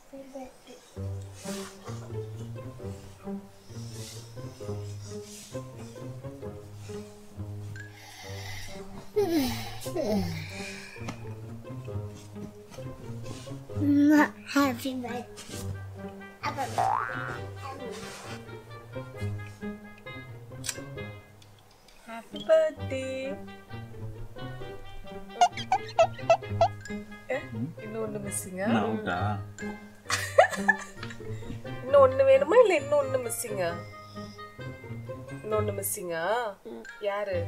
Happy birthday. Happy birthday இன்னும் ஒன்று மிஸ்ஸிங்க என்ன அவுட்டா இன்னும் ஒன்று வேணுமா இல்லை இன்னும் ஒன்று மிஸ்ஸிங்கா இன்னும் ஒன்று மிஸ்ஸிங்கா யாரு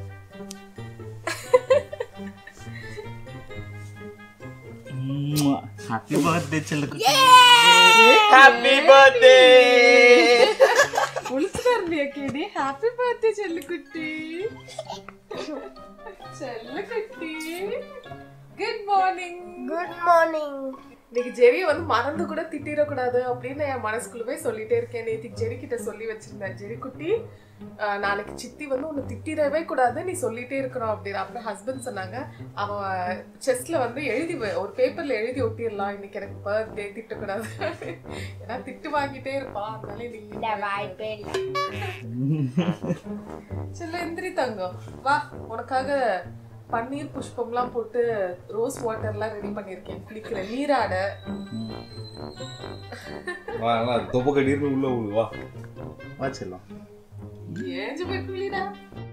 ஹாப்பி பர்த்டே செல்லுக்குட்டி ஹாப்பி பர்த்டே ஒளிச்சுதான் இருந்தியா கேடி ஹாப்பி பர்த்டே செல்லுக்குட்டி செல்லுக்குட்டி குட் மார்னிங் Good morning. இன்னைக்கு ஜெரி வந்து மறந்து கூட திட்டிடக்கூடாது அப்படின்னு என் மனசுக்குள்ளவே சொல்லிட்டே இருக்கேன் நேற்றுக்கு ஜெரி கிட்ட சொல்லி வச்சிருந்தேன் ஜெரி குட்டி ஆஹ், நாளைக்கு சித்தி வந்து உன்னை திட்டிடவே கூடாது நீ சொல்லிட்டே இருக்கணும் அப்படின்னு அப்புறம் ஹஸ்பண்ட் சொன்னாங்க அவன் செஸ்ல வந்து எழுதி வ- ஒரு பேப்பர்ல எழுதி ஒட்டிடலாம் இன்னைக்கு எனக்கு பர்த்டே திட்டக்கூடாது ஏன்னா திட்டு வாங்கிட்டே இருப்பான் அதனால இந்த இன்னைக்கு வாய்ப்பே இல்லை செல்ல எந்திரி தங்கம் வா உனக்காக பன்னீர் புஷ்பம்லாம் போட்டு ரோஸ் வாட்டர்லாம் ரெடி பண்ணியிருக்கேன் குளிக்கிற நீராட வா நல்லா தொப்பை கட்டிருந்து உள்ள விடு வா வா செல்லம் ஏஞ்சு போய் குளிடா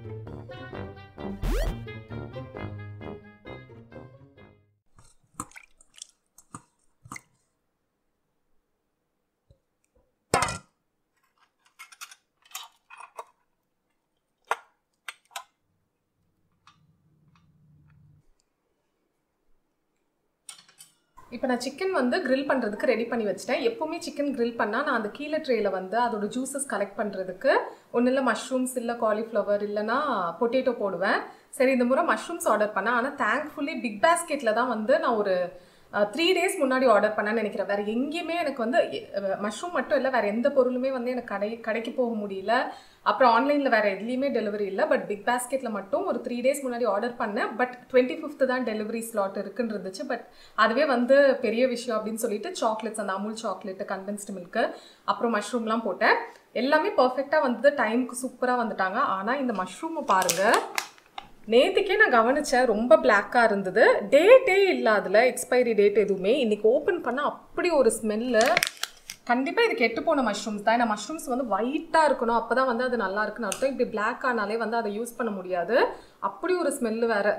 இப்போ நான் சிக்கன் வந்து grill பண்ணுறதுக்கு ரெடி பண்ணி வச்சிட்டேன் எப்போவுமே சிக்கன் grill பண்ணால் நான் அந்த கீழே ட்ரேயில் வந்து அதோட ஜூஸஸ் கலெக்ட் பண்ணுறதுக்கு ஒன்றும் இல்லை மஷ்ரூம்ஸ் இல்லை காலிஃப்ளவர் இல்லைன்னா பொட்டேட்டோ போடுவேன் சரி இந்த முறை மஷ்ரூம்ஸ் ஆர்டர் பண்ணேன் ஆனால் தேங்க்ஃபுல்லி பிக் பாஸ்கெட்டில் தான் வந்து நான் ஒரு த்ரீ டேஸ் முன்னாடி ஆர்டர் பண்ணேன்னு நினைக்கிறேன் வேறு எங்கேயுமே எனக்கு வந்து மஷ்ரூம் மட்டும் இல்லை வேறு எந்த பொருளுமே வந்து எனக்கு கடை கடைக்கு போக முடியல அப்புறம் ஆன்லைனில் வேறு எதுலேயுமே டெலிவரி இல்லை பட் பிக் பாஸ்கெட்டில் மட்டும் ஒரு த்ரீ டேஸ் முன்னாடி ஆர்டர் பண்ணேன் பட் டுவெண்ட்டி ஃபிஃப்த்து தான் டெலிவரி ஸ்லாட் இருக்குன்னு இருந்துச்சு பட் அதுவே வந்து பெரிய விஷயம் அப்படின்னு சொல்லிட்டு சாக்லேட்ஸ் அந்த அமுல் சாக்லேட்டு கண்டென்ஸ்டு மில்க்கு அப்புறம் மஷ்ரூம்லாம் போட்டேன் எல்லாமே பர்ஃபெக்டாக வந்தது டைமுக்கு சூப்பராக வந்துட்டாங்க ஆனால் இந்த மஷ்ரூமை பாருங்கள் நேற்றுக்கே நான் கவனிச்சேன் ரொம்ப பிளாக்காக இருந்தது டேட்டே இல்லை அதில் எக்ஸ்பைரி டேட் எதுவுமே இன்னைக்கு ஓப்பன் பண்ண அப்படி ஒரு ஸ்மெல்லு கண்டிப்பாக இது கெட்டு போன மஷ்ரூம்ஸ் தான் ஏன்னா மஷ்ரூம்ஸ் வந்து ஒயிட்டாக இருக்கணும் அப்போ தான் வந்து அது நல்லா இருக்குன்னு அர்த்தம் இப்படி பிளாக் ஆனாலே வந்து அதை யூஸ் பண்ண முடியாது அப்படி ஒரு ஸ்மெல்லு வேறு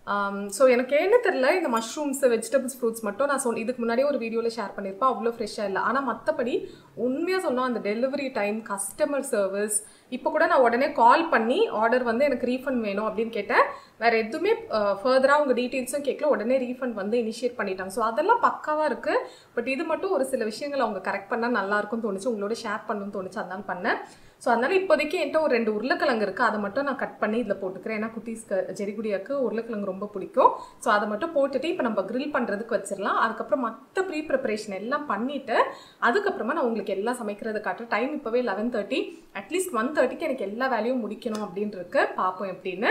ஸோ எனக்கு என்ன தெரில இந்த மஷ்ரூம்ஸ் வெஜிடபிள்ஸ் ஃப்ரூட்ஸ் மட்டும் நான் சொன்ன இதுக்கு முன்னாடியே ஒரு வீடியோவில் ஷேர் பண்ணியிருப்பேன் அவ்வளோ ஃப்ரெஷ்ஷாக இல்லை ஆனால் மற்றபடி உண்மையாக சொன்னால் அந்த டெலிவரி டைம் கஸ்டமர் சர்வீஸ் இப்போ கூட நான் உடனே கால் பண்ணி ஆர்டர் வந்து எனக்கு ரீஃபண்ட் வேணும் அப்படின்னு கேட்டேன் வேறு எதுவுமே ஃபர்தராக உங்கள் டீட்டெயில்ஸும் கேட்கல உடனே ரீஃபண்ட் வந்து இனிஷியேட் பண்ணிட்டாங்க ஸோ அதெல்லாம் பக்காவாக இருக்குது பட் இது மட்டும் ஒரு சில விஷயங்கள் அவங்க கரெக்ட் பண்ணால் நல்லா இருக்கும்னு தோணுச்சு உங்களோட ஷேர் பண்ணணும்னு தோணுச்சு அதனால பண்ணேன் ஸோ அதனால இப்போதைக்கு என்கிட்ட ஒரு ரெண்டு உருளைக்கிழங்கு இருக்குது அதை மட்டும் நான் கட் பண்ணி இதில் போட்டுக்கிறேன் ஏன்னா குட்டீஸ்க்கு ஜெரிகுடியாக்கு உருளைக்கிழங்கு ரொம்ப பிடிக்கும் ஸோ அதை மட்டும் போட்டுட்டு இப்போ நம்ம grill பண்ணுறதுக்கு வச்சிடலாம் அதுக்கப்புறம் மற்ற ப்ரீ ப்ரிப்பரேஷன் எல்லாம் பண்ணிவிட்டு அதுக்கப்புறமா நான் உங்களுக்கு எல்லாம் சமைக்கிறது காட்டுறேன் டைம் இப்போவே லெவன் தேர்ட்டி அட்லீஸ்ட் ஒன் தேர்ட்டிக்கு எனக்கு எல்லா வேலையும் முடிக்கணும் அப்படின்னு இருக்கு பார்ப்போம் எப்படின்னு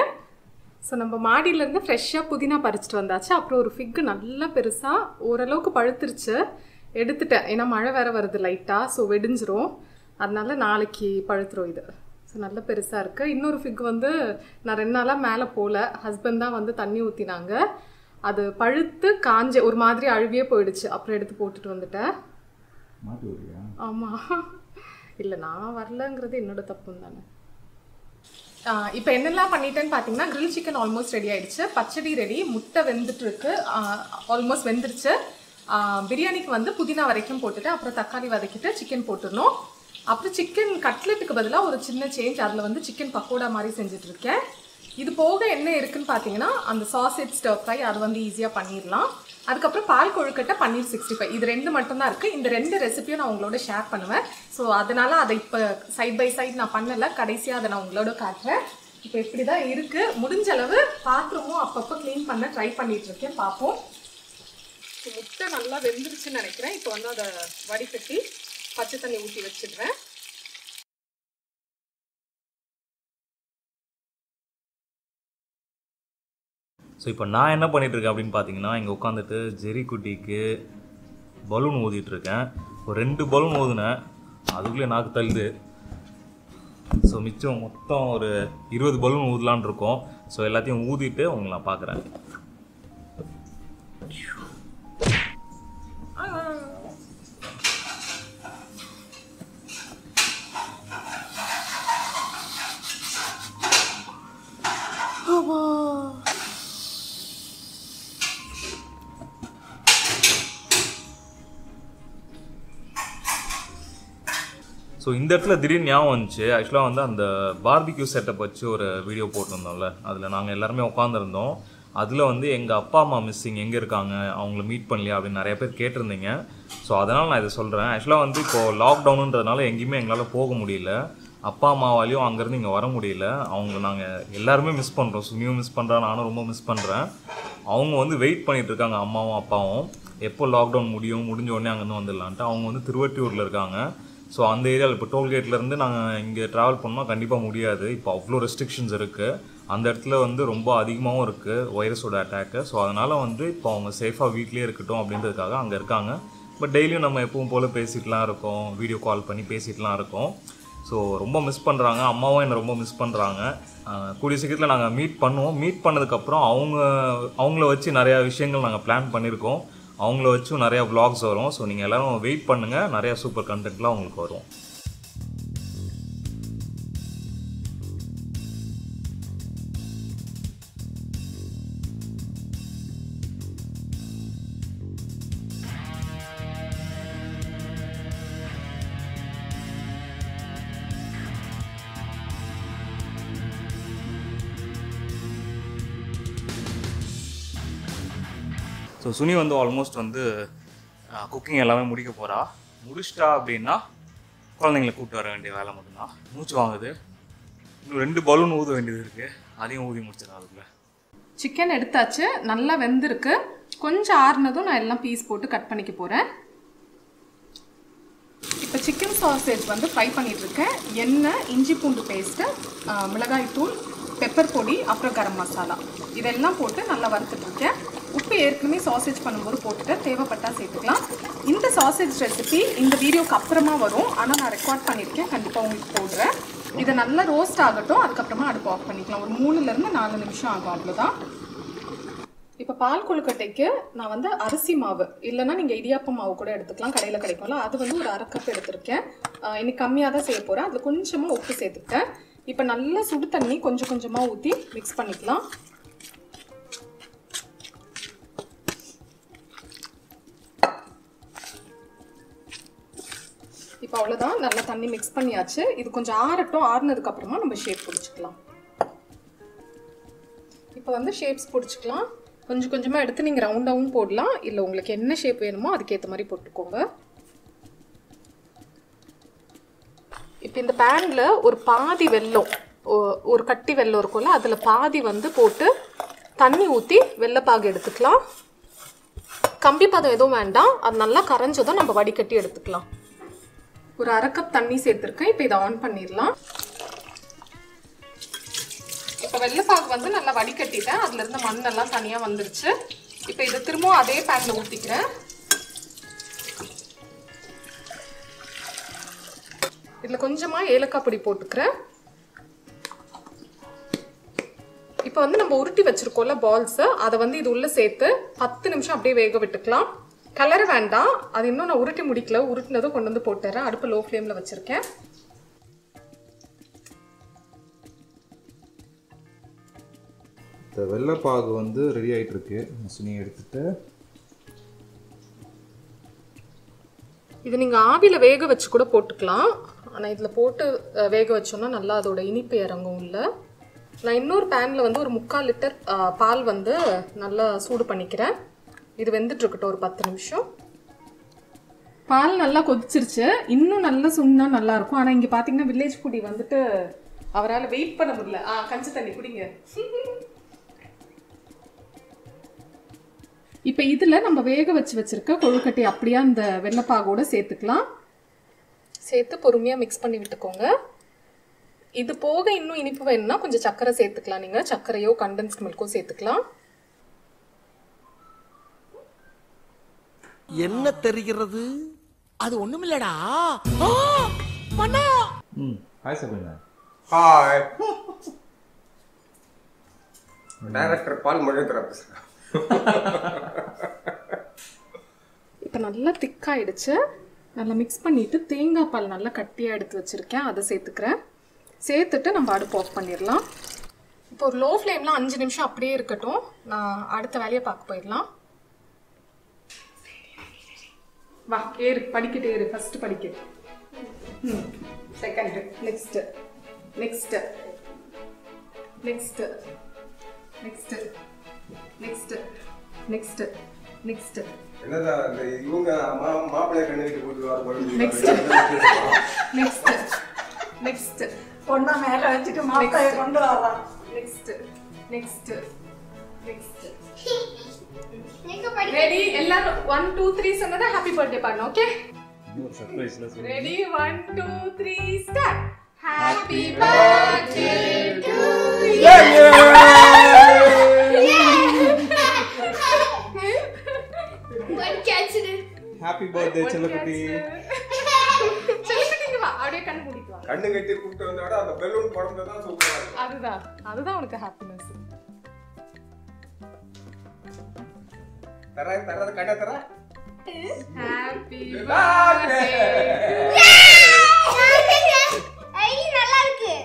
ஸோ நம்ம மாடியிலேருந்து ஃப்ரெஷ்ஷாக புதினா பறிச்சிட்டு வந்தாச்சு அப்புறம் ஒரு ஃபிக்கு நல்லா பெருசாக ஓரளவுக்கு பழுத்துருச்சு எடுத்துட்டேன் ஏன்னா மழை வேற வருது லைட்டாக ஸோ வெடிஞ்சிரும் அதனால நாளைக்கு பழுத்துரும் இது ஸோ நல்ல பெருசாக இருக்குது இன்னொரு ஃபிக் வந்து நான் ரெண்டு நாளாக மேலே போகல ஹஸ்பண்ட் தான் வந்து தண்ணி ஊற்றினாங்க அது பழுத்து காஞ்ச ஒரு மாதிரி அழுவியே போயிடுச்சு அப்புறம் எடுத்து போட்டுட்டு வந்துட்டேன் மாட்டி விடுறியா ஆமாம் இல்லை நான் வரலங்கிறது என்னோட தப்பும் தானே இப்போ என்னெல்லாம் பண்ணிட்டேன்னு பார்த்தீங்கன்னா grill சிக்கன் ஆல்மோஸ்ட் ரெடி ஆயிடுச்சு பச்சடி ரெடி முட்டை வெந்துட்டு இருக்கு ஆல்மோஸ்ட் வெந்துருச்சு ஆ, பிரியாணிக்கு வந்து புதினா வரைக்கும் போட்டுட்டு அப்புறம் தக்காளி வதக்கிட்டு சிக்கன் போட்டுடணும் அப்புறம் சிக்கன் கட்லெட்டுக்கு பதிலாக ஒரு சின்ன சேஞ்ச் அதில் வந்து சிக்கன் பக்கோடா மாதிரி செஞ்சுட்டு இருக்கேன் இது போக என்ன இருக்குன்னு பார்த்தீங்கன்னா அந்த சாசேஜ் ஸ்டர் ஃப்ரை அது வந்து ஈஸியாக பண்ணிடலாம் அதுக்கப்புறம் பால் கொழுக்கட்டை பன்னீர் சிக்ஸ்டி ஃபைவ் இது ரெண்டு மட்டும்தான் இருக்குது இந்த ரெண்டு ரெசிபியும் நான் உங்களோட ஷேர் பண்ணுவேன் ஸோ அதனால அதை இப்போ சைட் பை சைட் நான் பண்ணலை கடைசியாக அதை நான் உங்களோட காட்டுறேன் இப்போ இப்படி தான் இருக்குது முடிஞ்ச அளவு பாத்திரமும் அப்பப்போ க்ளீன் பண்ண ட்ரை பண்ணிட்டு இருக்கேன் பார்ப்போம் முட்டை நல்லா வெந்துருச்சுன்னு நினைக்கிறேன் இப்போ வந்து அதை வடிகட்டி பச்சை தண்ணி ஊற்றி வச்சிடுறேன் ஸோ இப்போ நான் என்ன பண்ணிட்டு இருக்கேன் அப்படின்னு பார்த்தீங்கன்னா இங்கே உட்காந்துட்டு ஜெரி குட்டிக்கு பலூன் ஊதிட்டு இருக்கேன் ஒரு ரெண்டு பலூன் ஊதுனேன் அதுக்குள்ளே நாக்கு தள்ளுது ஸோ மிச்சம் மொத்தம் ஒரு இருபது பலூன் ஊதலான் இருக்கோம் ஸோ எல்லாத்தையும் ஊதிட்டு உங்களை நான் பார்க்குறேன் ஸோ இந்த இடத்துல திடீர்னு ஞாபகம் வந்துச்சு ஆக்சுவலாக வந்து அந்த பார்பிக்யூ செட்டப் வச்சு ஒரு வீடியோ போட்டிருந்தோம்ல அதில் நாங்கள் எல்லாருமே உட்காந்துருந்தோம் அதில் வந்து எங்கள் அப்பா அம்மா மிஸ்ஸிங் எங்கே இருக்காங்க அவங்கள மீட் பண்ணலையா அப்படின்னு நிறைய பேர் கேட்டிருந்தீங்க ஸோ அதனால் நான் இதை சொல்கிறேன் ஆக்சுவலாக வந்து இப்போது லாக்டவுனுன்றதுனால எங்கேயுமே எங்களால் போக முடியல அப்பா அம்மாவாலையும் அங்கேருந்து இங்கே வர முடியல அவங்கள நாங்கள் எல்லாருமே மிஸ் பண்ணுறோம் சுமியும் மிஸ் பண்ணுறேன் நானும் ரொம்ப மிஸ் பண்ணுறேன் அவங்க வந்து வெயிட் பண்ணிட்டு இருக்காங்க அம்மாவும் அப்பாவும் எப்போ லாக்டவுன் முடியும் முடிஞ்ச உடனே அங்கேருந்து வந்துடலான்ட்டு அவங்க வந்து திருவட்டியூரில் இருக்காங்க ஸோ அந்த ஏரியாவில் இப்போ டோல்கேட்லேருந்து நாங்கள் இங்கே ட்ராவல் பண்ணோம் கண்டிப்பாக முடியாது இப்போ அவ்வளோ ரெஸ்ட்ரிக்ஷன்ஸ் இருக்குது அந்த இடத்துல வந்து ரொம்ப அதிகமாகவும் இருக்குது வைரஸோட அட்டாக்கு ஸோ அதனால் வந்து இப்போ அவங்க சேஃபாக வீட்லேயே இருக்கட்டும் அப்படின்றதுக்காக அங்கே இருக்காங்க பட் டெய்லியும் நம்ம எப்பவும் போல் பேசிட்டுலாம் இருக்கோம் வீடியோ கால் பண்ணி பேசிட்டுலாம் இருக்கோம் ஸோ ரொம்ப மிஸ் பண்ணுறாங்க அம்மாவும் என்னை ரொம்ப மிஸ் பண்ணுறாங்க கூடிய சீக்கிரத்தில் நாங்கள் மீட் பண்ணுவோம் மீட் பண்ணதுக்கப்புறம் அவங்க அவங்கள வச்சு நிறையா விஷயங்கள் நாங்கள் பிளான் பண்ணியிருக்கோம் அவங்கள வச்சும் நிறையா vlogs வரும் ஸோ நீங்கள் எல்லோரும் வெயிட் பண்ணுங்கள் நிறையா சூப்பர் கண்டென்ட்லாம் உங்களுக்கு வரும் ஸோ சுனி வந்து ஆல்மோஸ்ட் வந்து குக்கிங் எல்லாமே முடிக்க போகிறா முடிச்சிட்டா அப்படின்னா குழந்தைங்களை கூப்பிட்டு வர வேண்டிய வேலை மட்டும்தான் மூச்சு வாங்குது இன்னும் ரெண்டு பலூன் ஊத வேண்டியது இருக்குது அதையும் ஊதி முடிச்சிடலாம் அதுக்குள்ள சிக்கன் எடுத்தாச்சு நல்லா வெந்திருக்கு கொஞ்சம் ஆறுனதும் நான் எல்லாம் பீஸ் போட்டு கட் பண்ணிக்க போகிறேன் இப்போ சிக்கன் சாசேஜ் வந்து ஃப்ரை பண்ணிட்டு இருக்கேன் எண்ணெய் இஞ்சி பூண்டு பேஸ்ட்டு மிளகாய் தூள் பெப்பர் பொடி அப்புறம் கரம் மசாலா இதெல்லாம் போட்டு நல்லா வறுத்துட்டு இருக்கேன் உப்பு ஏற்கனவே சாசேஜ் பண்ணும்போது போட்டுட்டு தேவைப்பட்டா சேர்த்துக்கலாம் இந்த சாசேஜ் ரெசிபி இந்த வீடியோக்கு அப்புறமா வரும் ஆனால் நான் ரெக்கார்ட் பண்ணியிருக்கேன் கண்டிப்பாக உங்களுக்கு போடுறேன் இதை நல்லா ரோஸ்ட் ஆகட்டும் அதுக்கப்புறமா அடுப்பு ஆஃப் பண்ணிக்கலாம் ஒரு மூணுலேருந்து நாலு நிமிஷம் ஆகும் அவ்வளோதான் இப்போ பால் கொழுக்கட்டைக்கு நான் வந்து அரிசி மாவு இல்லைன்னா நீங்கள் இடியாப்ப மாவு கூட எடுத்துக்கலாம் கடையில் கிடைக்கும்ல அது வந்து ஒரு அரை கப் எடுத்திருக்கேன் ஆஹ் இன்னைக்கு கம்மியாக தான் செய்ய போகிறேன் அதில் கொஞ்சமாக உப்பு சேர்த்துக்கிட்டேன் இப்போ நல்லா சுடு தண்ணி கொஞ்சம் கொஞ்சமாக ஊற்றி மிக்ஸ் பண்ணிக்கலாம் இப்போ அவ்வளோதான் நல்லா தண்ணி மிக்ஸ் பண்ணியாச்சு இது கொஞ்சம் ஆறட்டும் ஆறுனதுக்கு அப்புறமா நம்ம ஷேப் பிடிச்சிக்கலாம் இப்போ வந்து ஷேப்ஸ் பிடிச்சிக்கலாம் கொஞ்சம் கொஞ்சமாக எடுத்து நீங்கள் ரவுண்டாகவும் போடலாம் இல்லை உங்களுக்கு என்ன ஷேப் வேணுமோ அதுக்கேற்ற மாதிரி போட்டுக்கோங்க இப்போ இந்த பேனில் ஒரு பாதி வெல்லம் ஒ- ஒரு கட்டி வெல்லம் இருக்கும்ல அதில் பாதி வந்து போட்டு தண்ணி ஊற்றி வெள்ளைப்பாகு எடுத்துக்கலாம் கம்பி பதம் எதுவும் வேண்டாம் அது நல்லா கரைஞ்சதும் நம்ம வடிகட்டி எடுத்துக்கலாம் ஒரு அரை கப் தண்ணி சேர்த்துருக்கேன் இப்போ இதை ஆன் பண்ணிடலாம் இப்போ வெள்ளைப்பாகு வந்து நல்லா வடிகட்டிட்டேன் அதுல இருந்த மண்ணெல்லாம் தனியாக வந்துருச்சு இப்போ இதை திரும்பவும் அதே பேனில் ஊற்றிக்கிறேன் இதில் கொஞ்சமாக ஏலக்காய் பொடி போட்டுக்கிறேன் இப்போ வந்து நம்ம உருட்டி வச்சிருக்கோம்ல பால்ஸை அதை வந்து இது உள்ள சேர்த்து பத்து நிமிஷம் அப்படியே வேக விட்டுக்கலாம் கலர வேண்டாம் அது இன்னும் நான் உருட்டி முடிக்கல உருட்டினதும் கொண்டு வந்து போட்டுறேன் அடுப்பு லோ ஃப்ளேமில் வச்சுருக்கேன் இந்த வெள்ளைப்பாகு வந்து ரெடி ஆகிட்டு இருக்கு சுனி எடுத்துட்டு இது நீங்கள் ஆவியில் வேக வச்சு கூட போட்டுக்கலாம் ஆனால் இதில் போட்டு அஹ், வேக வச்சோம்னா நல்லா அதோட இனிப்பு இறங்கும் உள்ள நான் இன்னொரு பேனில் வந்து ஒரு முக்கால் லிட்டர் அஹ், பால் வந்து நல்லா சூடு பண்ணிக்கிறேன் இது வெந்துட்டு இருக்கட்டும் ஒரு பத்து நிமிஷம் பால் நல்லா கொதிச்சிருச்சு இன்னும் நல்லா சுண்ணா நல்லா இருக்கும் ஆனால் இங்கே பார்த்தீங்கன்னா வில்லேஜ் குடி வந்துட்டு அவரால் வெயிட் பண்ண முடியல ஆ கஞ்சி தண்ணி குடிங்க இப்போ இதில் நம்ம வேக வச்சு வச்சிருக்க கொழுக்கட்டை அப்படியே அந்த வெள்ளைப்பாகோட சேர்த்துக்கலாம் சேர்த்து பொறுமையாக மிக்ஸ் பண்ணி விட்டுக்கோங்க இது போக இன்னும் இனிப்பு வேணும்னா கொஞ்சம் சர்க்கரை சேர்த்துக்கலாம் நீங்கள் சர்க்கரையோ கண்டென்ஸ்ட் மில்க்கோ சேர்த்துக்கலாம் என்ன தெரிகிறது அது ஒண்ணுமில்லடா ஆ, மண்ணா ம் ஹாய் சொல்லுங்க ஹாய் டைரக்டர் பால் மகேந்திரா பேசுகிறேன் இப்போ நல்லா திக்காயிடுச்சு நல்லா மிக்ஸ் பண்ணிட்டு தேங்காய் பால் நல்லா கட்டியாக எடுத்து வச்சிருக்கேன் அதை சேர்த்துக்கிறேன் சேர்த்துட்டு நம்ம அடுப்பு ஆஃப் பண்ணிடலாம் இப்போ ஒரு லோ ஃப்ளேமில் அஞ்சு நிமிஷம் அப்படியே இருக்கட்டும் நான் அடுத்த வேலையை பார்க்க போயிடலாம் வா ஏறு படிக்கட்டு ஏறு ஃபர்ஸ்ட் படிக்கட்டு ம் second next next next next next next next என்னதான் இந்த இவங்க மா மாப்பிள்ளை கண்ணு வீட்டு கூட்டு வர Next. நெக்ஸ்ட் நெக்ஸ்ட் பொண்ணை மேல வச்சுட்டு மாப்பிளைய கொண்டு வர்றான் நெக்ஸ்ட் நெக்ஸ்ட் நெக்ஸ்ட் நீங்க படி ரெடி எல்லாரும் ஒன் டூ த்ரீ சொன்னதா ஹாப்பி பர்த்டே பண்ணணும் ஓகே ஒரு சர்ப்ரைஸ்ல ready one two three start happy birthday to one catch happy birthday செல்லக்குட்டி செல்லுக்கிட்டீங்க வா அப்படியே கண்ணு மூடிட்டு வா கண்ணு கட்டி கூப்பிட்டு வந்த விட அந்த பெலூன் படம் தான் சூப்பரா இருக்கும் அதுதான் அதுதான் உனக்கு ஹாப்பினஸ் தர தர கண்ணை தர ஹாப்பி ஐ நல்லா இருக்கு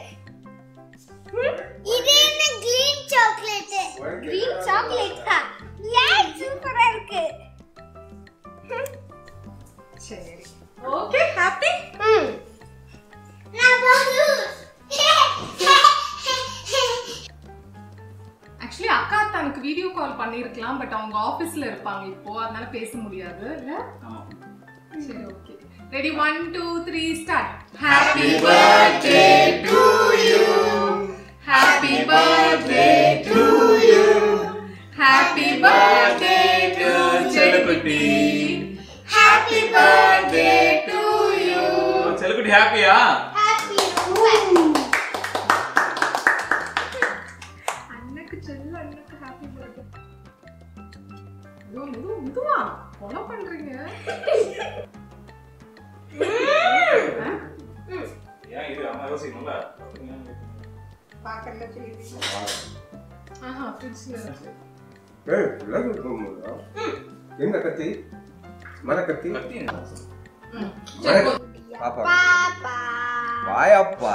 இது என்ன கிரீன் சாக்லேட் கிரீன் சாக்லேட்டா ஏய் சூப்பரா இருக்கு சரி ஓகே ஹாப்பி ம் நான் போகுது ஆக்சுவலி அக்கா தனக்கு வீடியோ கால் பண்ணியிருக்கலாம் பட் அவங்க ஆஃபீஸ்ல இருப்பாங்க இப்போ அதனால பேச முடியாது இல்ல சரி okay ready one two three start happy birthday to you happy birthday to you happy birthday to செல்லக்குட்டி ஹாப்பி பர்த்டே டு யூ செல்லக்குட்டி ஹாப்பியா ஹாப்பி அண்ணனுக்கு செல்ல அண்ணனுக்கு ஹாப்பி பர்த்டே ஐயோ இது இதுவா கொலை பண்றீங்க ஏன் இது அம்மா யோசிக்கணும்ல பாக்கல தெரியுது ஆஹா ஃப்ரிட்ஜ்ல இருக்கு ஏய் விலகு போகும்போதா எங்க கத்தி மர கத்தி கத்தி மர பாப்பா பாப்பா வாயாப்பா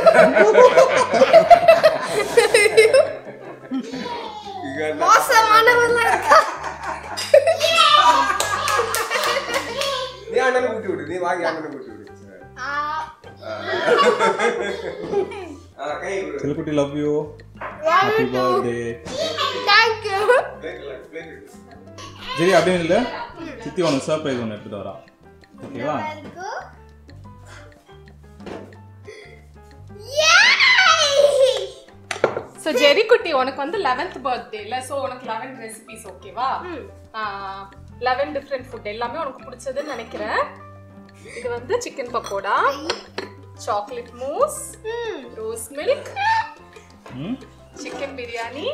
இங்க என்ன? மோசமானவெல்லாம் இருக்கா நீ அண்ணனை கூட்டி விடு நீ வாங்கி அண்ணனை கூட்டி விடு ஆ ஆ, கை கொடு. செல்லக்குட்டி love you happy birthday thank you Plate இல்ல, plate எடு. சரி அப்படியே இல்லை சித்தி உனக்கு சர்ப்ரைஸ் ஒன்று எடுத்துட்டு வரா ஓகேவா ஸோ ஜெரி குட்டி உனக்கு வந்து லெவன்த் பர்த்டேல ஸோ உனக்கு லெவன் ரெசிபிஸ் ஓகேவா லெவன் டிஃப்ரெண்ட் ஃபுட் எல்லாமே உனக்கு பிடிச்சதுன்னு நினைக்கிறேன் இது வந்து chicken pakoda chocolate mousse rose milk ம் சிக்கன் பிரியாணி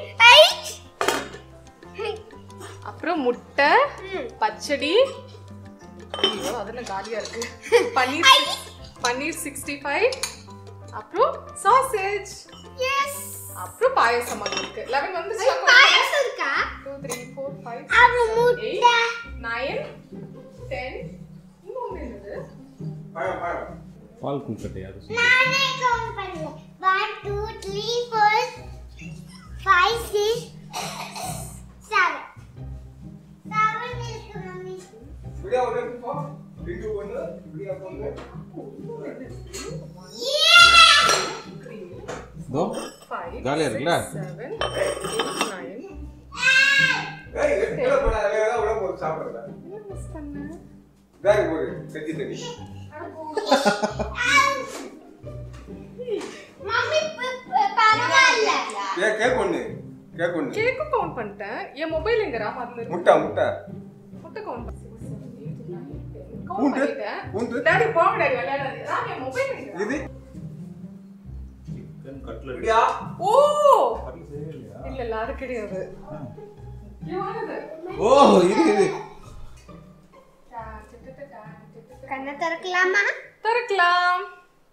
அப்புறம் முட்டை பச்சடி ஐயோ அதெல்லாம் காலியா இருக்கு பன்னீர் பன்னீர் சிக்ஸ்டி ஃபைவ் அப்புறம் சாசேஜ் எஸ் அப்புறம் பாயசம் அங்க இருக்கு லெவன் வந்து பாயாசம் இருக்கா டூ த்ரீ ஃபோர் ஃபைவ் அப்புறம் முட்டை நைன் டென் இன்னொன்று என்னது பழம், பழம். பால் குல்கட்டை அது சொல்லு. நானே கவுண்ட் பண்ணல one two three four five six seven seven இருக்கு மம்மி இப்படியா ஒரு எடுத்து போ. ரெண்டு ஒண்ணு, இப்படியா ஒண்ணு. இதோ ஃபைவ் ஜாலியா இருக்குல்ல செவன் எயிட் நைன் ஏய், எடுத்து கீழே போடாத, வேற ஏதாவது உள்ள போட்டு சாப்பிடுறதா? என்ன மிஸ் பண்ணேன் பேக் போடு, கத்தி தண்ணி. மம்மி ப- ப- பரவாயில்ல ஏய், கேக் ஒண்ணு, கேக் ஒண்ணு. கேக்கும் கவுண்ட் பண்ணிட்டேன் என் மொபைல் எங்க ராம் அதுல இருக்கு முட்டை முட்டை முட்டை கவுண்ட் கவுண்ட் பூண்டு பண்ணிட்டேன் பூண்டு டாடி போங்க டாடி விளையாடாது ராம் என் மொபைல் எங்க இது சிக்கன் கட்லட் இப்படியா ஓ இல்ல இல்ல அது கிடையாது முக்கியமானது ஓ இது இது டா, டா, டா, டா, டா. கண்ணை திறக்கலாமா திறக்கலாம்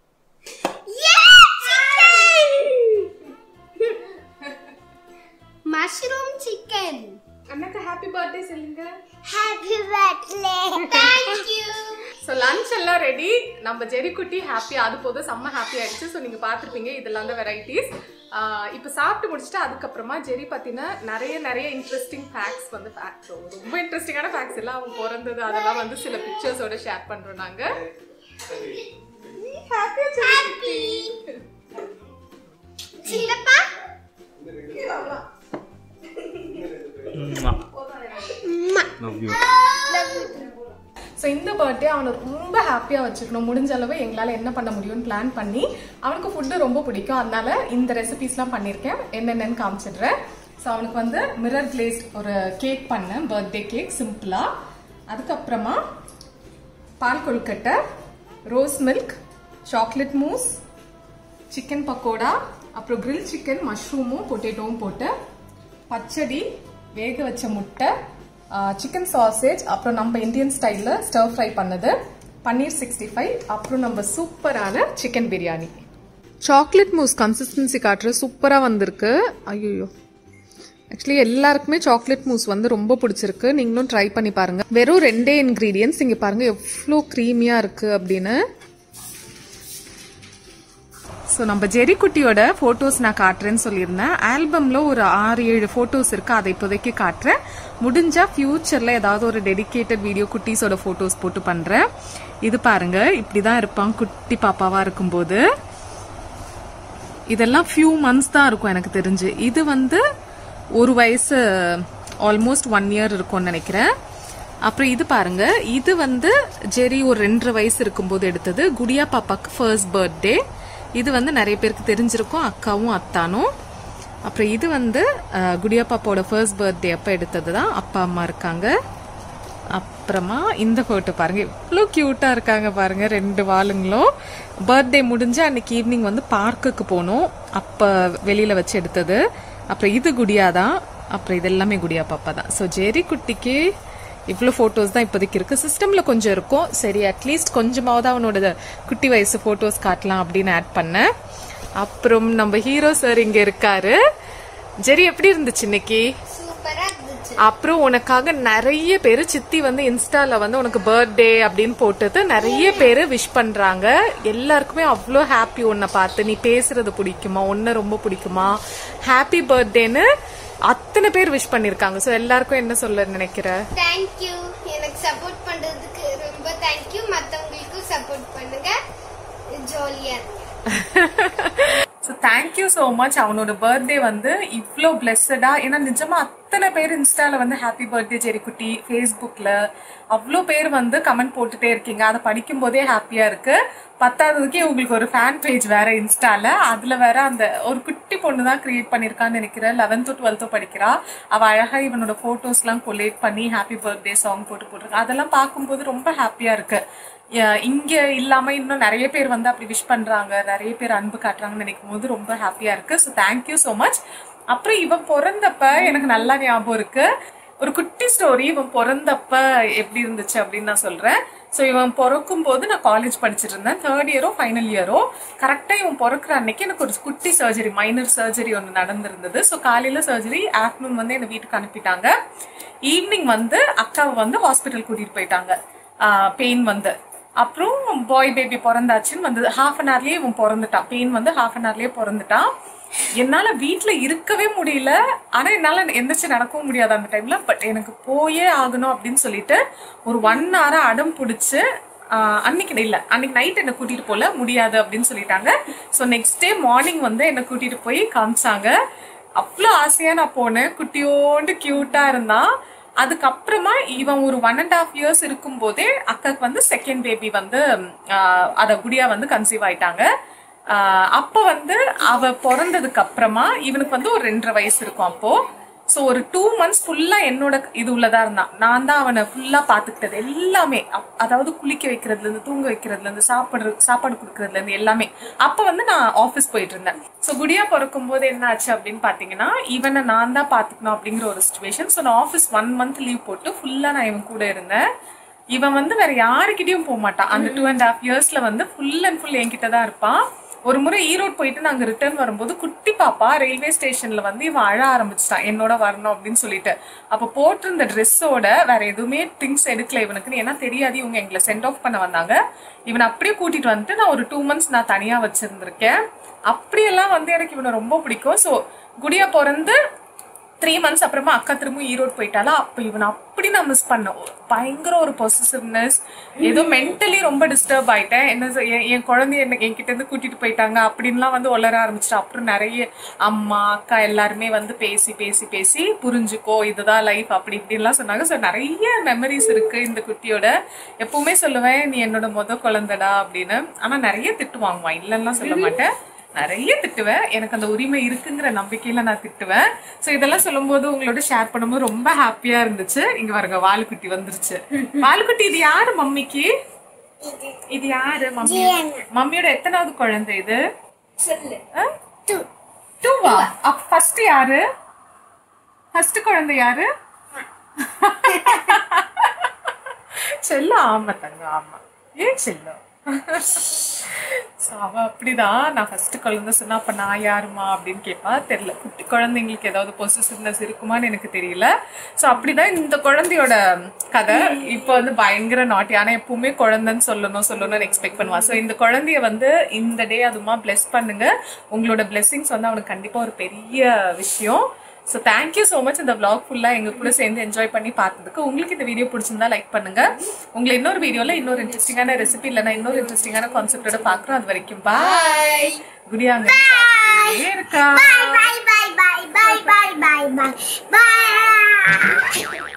மஷ்ரூம் சிக்கன் அண்ணாக்கு ஹாப்பி பர்த்டே சொல்லுங்க happy birthday thank you so lunch எல்லாம் ரெடி நம்ம ஜெரிக்குட்டி ஹாப்பி அது போதும் செம்ம ஹாப்பி ஆயிடுச்சு ஸோ நீங்கள் பார்த்துருப்பீங்க இதெல்லாம் தான் வெரைட்டிஸ் இப்போ சாப்பிட்டு முடிச்சுட்டு அதுக்கப்புறமா ஜெரி பற்றின நிறைய நிறைய இன்ட்ரெஸ்டிங் ஃபேக்ட்ஸ் வந்து ஃபேக்ட் ரொம்ப இன்ட்ரெஸ்டிங்கான ஃபேக்ட்ஸ் எல்லாம் அவன் பிறந்தது அதெல்லாம் வந்து சில பிக்சர்ஸோட ஷேர் பண்ணுறோம் நாங்கள் ஹாப்பி சின்னப்பா லவ் யூ ஸோ இந்த பர்த்டே அவனை ரொம்ப ஹாப்பியாக வச்சுக்கணும் முடிஞ்ச அளவு எங்களால் என்ன பண்ண முடியும்னு பிளான் பண்ணி அவனுக்கு ஃபுட்டு ரொம்ப பிடிக்கும் அதனால இந்த ரெசிபீஸ்லாம் பண்ணியிருக்கேன் என்னென்னு காமிச்சிடுறேன் ஸோ அவனுக்கு வந்து மிரர் கிளேஸ்ட் ஒரு கேக் பண்ணேன் பர்த்டே கேக் சிம்பிளாக அதுக்கப்புறமா பால் கொழுக்கட்டை rose milk chocolate mousse chicken pakoda அப்புறம் கிரில் சிக்கன் மஷ்ரூமும் பொட்டேட்டோவும் போட்டு பச்சடி வேக வச்ச முட்டை சிக்கன் சாசேஜ் அப்புறம் நம்ம இந்தியன் ஸ்டைலில் ஸ்டர் ஃப்ரை பண்ணது பன்னீர் சிக்ஸ்டி ஃபைவ் அப்புறம் நம்ம சூப்பரான chicken biryani chocolate mousse consistency காட்டுற சூப்பராக வந்திருக்கு ஐயோ ஆக்சுவலி எல்லாருக்குமே சாக்லேட் மூஸ் வந்து ரொம்ப பிடிச்சிருக்கு நீங்களும் ட்ரை பண்ணி பாருங்க வெறும் ரெண்டே இன்க்ரீடியன்ஸ் இங்கே பாருங்க எவ்வளோ க்ரீமியாக இருக்கு அப்படின்னு ஸோ நம்ம ஜெரிக்குட்டியோட ஃபோட்டோஸ் நான் காட்டுறேன்னு சொல்லியிருந்தேன் ஆல்பமில் ஒரு ஆறு ஏழு ஃபோட்டோஸ் இருக்கு அதை இப்போதைக்கு காட்டுறேன் முடிஞ்சா ஃபியூச்சரில் ஏதாவது ஒரு டெடிகேட்டட் வீடியோ குட்டீஸோட ஃபோட்டோஸ் போட்டு பண்ணுறேன் இது பாருங்க இப்படி தான் இருப்பான் குட்டி பாப்பாவாக இருக்கும்போது இதெல்லாம் ஃபியூ மந்த்ஸ் தான் இருக்கும் எனக்கு தெரிஞ்சு இது வந்து ஒரு வயசு ஆல்மோஸ்ட் ஒன் இயர் இருக்கும்னு நினைக்கிறேன் அப்புறம் இது பாருங்க இது வந்து ஜெரி ஒரு ரெண்டரை வயசு இருக்கும்போது எடுத்தது குடியா பாப்பாக்கு ஃபர்ஸ்ட் பர்த்டே இது வந்து நிறைய பேருக்கு தெரிஞ்சிருக்கும் அக்காவும் அத்தானும் அப்புறம் இது வந்து அஹ், குடியா பாப்பாவோட ஃபர்ஸ்ட் பர்த்டே அப்போ எடுத்தது தான் அப்பா அம்மா இருக்காங்க அப்புறமா இந்த ஃபோட்டோ பாருங்க எவ்வளோ க்யூட்டாக இருக்காங்க பாருங்க ரெண்டு வாளுங்களும் பர்த்டே முடிஞ்சு அன்னைக்கு ஈவினிங் வந்து பார்க்குக்கு போனோம் அப்போ வெளியில் வச்சு எடுத்தது அப்புறம் இது குடியா தான் அப்புறம் இது எல்லாமே குடியா பாப்பா தான் ஸோ ஜெரி குட்டிக்கு இவ்வளோ ஃபோட்டோஸ் தான் இப்போதைக்கு இருக்கு சிஸ்டமில் கொஞ்சம் இருக்கும் சரி அட்லீஸ்ட் கொஞ்சமாவது அவனோட குட்டி வயசு ஃபோட்டோஸ் காட்டலாம் அப்படின்னு ஆட் பண்ணேன் அப்புறம் நம்ம ஹீரோ சார் இங்கே இருக்காரு ஜெரி எப்படி இருந்துச்சு இன்னைக்கு சூப்பரா இருந்துச்சு அப்புறம் உனக்காக நிறைய பேர் சித்தி வந்து இன்ஸ்டால வந்து உனக்கு பர்த்டே அப்படின்னு போட்டது நிறைய பேர் விஷ் பண்றாங்க எல்லாருக்குமே அவ்வளோ ஹாப்பி உன்னை பார்த்து நீ பேசுறது பிடிக்குமா உன்னை ரொம்ப பிடிக்குமா ஹாப்பி பர்த்டேன்னு அத்தனை பேர் விஷ் பண்ணிருக்காங்க ஸோ எல்லாருக்கும் என்ன சொல்ல நினைக்கிற தேங்க் யூ எனக்கு சப்போர்ட் பண்றதுக்கு ரொம்ப தேங்க் யூ மத்தவங்களுக்கும் சப்போர்ட் பண்ணுங்க ஜாலியா இருங்க ஸோ தேங்க்யூ ஸோ மச் அவனோட பர்த்டே வந்து இவ்வளோ பிளெஸ்ஸடா ஏன்னா நிஜமா அத்தனை பேர் இன்ஸ்டால வந்து ஹாப்பி பர்த்டே ஜெரிக்குட்டி ஃபேஸ்புக்கில் அவ்வளோ பேர் வந்து கமெண்ட் போட்டுட்டே இருக்கீங்க அதை படிக்கும் போதே ஹாப்பியாக இருக்கு பத்தாவதுக்கே உங்களுக்கு ஒரு ஃபேன் பேஜ் வேற இன்ஸ்டால அதில் வேற அந்த ஒரு குட்டி பொண்ணு தான் கிரியேட் பண்ணியிருக்கான்னு நினைக்கிறேன் லெவன்த்தோ டுவெல்த்தோ படிக்கிறா அவள் அழகாக இவனோட ஃபோட்டோஸ்லாம் கொலேட் பண்ணி ஹாப்பி பர்த்டே சாங் போட்டு போட்டிருக்கா அதெல்லாம் பார்க்கும்போது ரொம்ப ஹாப்பியாக இருக்கு ய- இங்க இல்லாம இன்னும் நிறைய பேர் வந்து அப்படி விஷ் பண்றாங்க நிறைய பேர் அன்பு காட்டுறாங்கன்னு நினைக்கும் போது ரொம்ப ஹாப்பியா இருக்கு ஸோ தேங்க்யூ ஸோ மச் அப்புறம் இவன் பிறந்தப்ப எனக்கு நல்லா ஞாபகம் இருக்கு ஒரு குட்டி ஸ்டோரி இவன் பிறந்தப்ப எப்படி இருந்துச்சு அப்படின்னு நான் சொல்றேன் ஸோ இவன் பிறக்கும் போது நான் காலேஜ் படிச்சுட்டு இருந்தேன் தேர்ட் இயரோ ஃபைனல் இயரோ கரெக்டாக இவன் பிறக்கிற அன்னைக்கு எனக்கு ஒரு குட்டி சர்ஜரி மைனர் சர்ஜரி ஒன்று நடந்திருந்தது ஸோ காலையில் சர்ஜரி ஆஃப்டர்நூன் வந்து என்னை வீட்டுக்கு அனுப்பிட்டாங்க ஈவினிங் வந்து அக்காவை வந்து ஹாஸ்பிட்டல் கூட்டிட்டு போயிட்டாங்க பெயின் வந்து அப்புறம் பாய் பேபி பிறந்தாச்சுன்னு வந்து ஹாஃப் அன் ஹவர்லயே இவன் பிறந்துட்டான் பெயின் வந்து ஹாஃப் அன் ஹவர்லயே பிறந்துட்டான் என்னால வீட்ல இருக்கவே முடியல ஆனா என்னால எந்திரிச்சு நடக்கவும் முடியாது அந்த டைம்ல பட் எனக்கு போயே ஆகணும் அப்படின்னு சொல்லிட்டு ஒரு ஒன் ஹவரா அடம் பிடிச்சு ஆஹ் அன்னைக்கு இல்ல அன்னைக்கு நைட் என்ன கூட்டிட்டு போல முடியாது அப்படின்னு சொல்லிட்டாங்க ஸோ நெக்ஸ்ட் டே மார்னிங் வந்து என்ன கூட்டிட்டு போய் காமிச்சாங்க அவ்வளோ ஆசையா நான் போனேன் குட்டியோண்டு கியூட்டா இருந்தான் அதுக்கப்புறமா இவன் ஒரு ஒன் அண்ட் ஹாஃப் இயர்ஸ் இருக்கும்போதே அக்காக்கு வந்து செகண்ட் பேபி வந்து ஆஹ் அத குடியா வந்து கன்சீவ் ஆயிட்டாங்க ஆஹ் அப்ப வந்து அவ பிறந்ததுக்கு அப்புறமா இவனுக்கு வந்து ஒரு ரெண்டரை வயசு இருக்கும் அப்போ ஸோ ஒரு டூ மந்த்ஸ் ஃபுல்லா என்னோட இது உள்ளதா இருந்தான் நான் தான் அவனை ஃபுல்லா பாத்துக்கிட்டது எல்லாமே அப்- அதாவது குளிக்க வைக்கிறதுல இருந்து தூங்க வைக்கிறதுல இருந்து சாப்பிடுற சாப்பாடு கொடுக்கறதுல இருந்து எல்லாமே அப்ப வந்து நான் ஆஃபீஸ் போயிட்டு இருந்தேன் ஸோ குடியா பிறக்கும் போது என்ன ஆச்சு அப்படின்னு பாத்தீங்கன்னா இவனை நான் தான் பாத்துக்கணும் அப்படிங்கிற ஒரு சுச்சுவேஷன் ஸோ நான் ஆஃபீஸ் ஒன் மந்த் லீவ் போட்டு ஃபுல்லா நான் இவன் கூட இருந்தேன் இவன் வந்து வேற யாருக்கிட்டயும் போக மாட்டான் அந்த டூ அண்ட் ஹாஃப் இயர்ஸ்ல வந்து ஃபுல் அண்ட் ஃபுல் என்கிட்ட தான் இருப்பான் ஒரு முறை ஈரோடு போயிட்டு நாங்க ரிட்டர்ன் வரும்போது குட்டி பாப்பா ரயில்வே ஸ்டேஷன்ல வந்து இவன் அழ ஆரம்பிச்சிட்டான் என்னோட வரணும் அப்படின்னு சொல்லிட்டு அப்ப போட்டிருந்த ட்ரெஸ்ஸோட வேற எதுவுமே திங்ஸ் எடுக்கல இவனுக்கு ஏன்னா தெரியாது இவங்க எங்களை சென்ட் ஆஃப் பண்ண வந்தாங்க இவனை அப்படியே கூட்டிட்டு வந்துட்டு நான் ஒரு டூ மந்த்ஸ் நான் தனியா வச்சிருந்திருக்கேன் அப்படியெல்லாம் வந்து எனக்கு இவனை ரொம்ப பிடிக்கும் ஸோ குடியா பிறந்து த்ரீ மந்த்ஸ் அப்புறமா அக்கா திரும்ப ஈரோடு போயிட்டாலா அப்போ இவனை அப்படி நான் மிஸ் பண்ணேன் பயங்கர ஒரு பொசிசிவ்னஸ் ஏதோ மென்டலி ரொம்ப டிஸ்டர்ப் ஆயிட்டேன் என்ன சொ- என் என் குழந்தைய என்ன என்கிட்ட இருந்து கூட்டிட்டு போயிட்டாங்க அப்படின்லாம் வந்து ஒளர ஆரம்பிச்சிட்டு அப்புறம் நிறைய அம்மா அக்கா எல்லாருமே வந்து பேசி பேசி பேசி புரிஞ்சுக்கோ இதுதான் லைஃப் அப்படி இப்படின்லாம் சொன்னாங்க ஸோ நிறைய மெமரிஸ் இருக்கு இந்த குட்டியோட எப்பவுமே சொல்லுவேன் நீ என்னோட முத குழந்தைடா அப்படின்னு ஆனா நிறைய திட்டு வாங்குவான் இல்லைன்னா சொல்ல மாட்டேன் நிறைய திட்டுவேன் எனக்கு அந்த உரிமை இருக்குங்கிற நம்பிக்கையில நான் திட்டுவேன் ஸோ இதெல்லாம் சொல்லும்போது உங்களோட ஷேர் பண்ணும்போது ரொம்ப ஹாப்பியா இருந்துச்சு இங்க பாருங்க வாலுக்குட்டி வந்துருச்சு வாலுக்குட்டி இது யாரு மம்மிக்கு இது யாரு மம்மி மம்மியோட எத்தனாவது குழந்தை இது சொல்லு டூவா அப்ப ஃபர்ஸ்ட் யாரு ஃபர்ஸ்ட் குழந்தை யாரு செல்லம் ஆமா தங்க ஆமா ஏன் செல்லம் ஸோ அவள் அப்படிதான் நான் ஃபர்ஸ்ட் குழந்தை சொன்னா அப்போ நான் யாருமா அப்படின்னு கேட்பா தெரியல குட்டி குழந்தைங்களுக்கு ஏதாவது பொசிசிவ்னஸ் இருக்குமான்னு எனக்கு தெரியல ஸோ அப்படிதான் இந்த குழந்தையோட கதை இப்போ வந்து பயங்கர நாட்டி ஆனால் எப்பவுமே குழந்தைன்னு சொல்லணும் சொல்லணும்னு எக்ஸ்பெக்ட் பண்ணுவா ஸோ இந்த குழந்தைய வந்து இந்த டே அதுமா bless பண்ணுங்க உங்களோட blessings வந்து அவனுக்கு கண்டிப்பாக ஒரு பெரிய விஷயம் ஸோ தேங்க்யூ ஸோ மச் இந்த vlog ஃபுல்லாக எங்க கூட சேர்ந்து என்ஜாய் பண்ணி பார்த்ததுக்கு உங்களுக்கு இந்த வீடியோ பிடிச்சிருந்தா லைக் பண்ணுங்க உங்களை இன்னொரு வீடியோவில் இன்னொரு இன்ட்ரெஸ்டிங்கான ரெசிபி இல்லைன்னா இன்னொரு இன்ட்ரெஸ்டிங்கான கான்செப்டோட பார்க்குறோம் அது வரைக்கும் பாய் குடியாங்க இருக்கா bye bye bye bye bye bye bye bye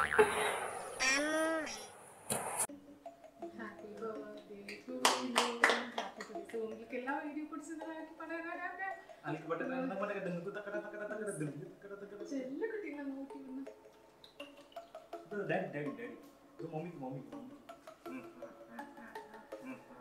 உங்களுக்கு எல்லா வீடியோ பிடிச்சிருந்தா லைக் பண்ணுங்க செல்ல குட்டிங்க மூட்டி daddy daddy daddy mummy mummy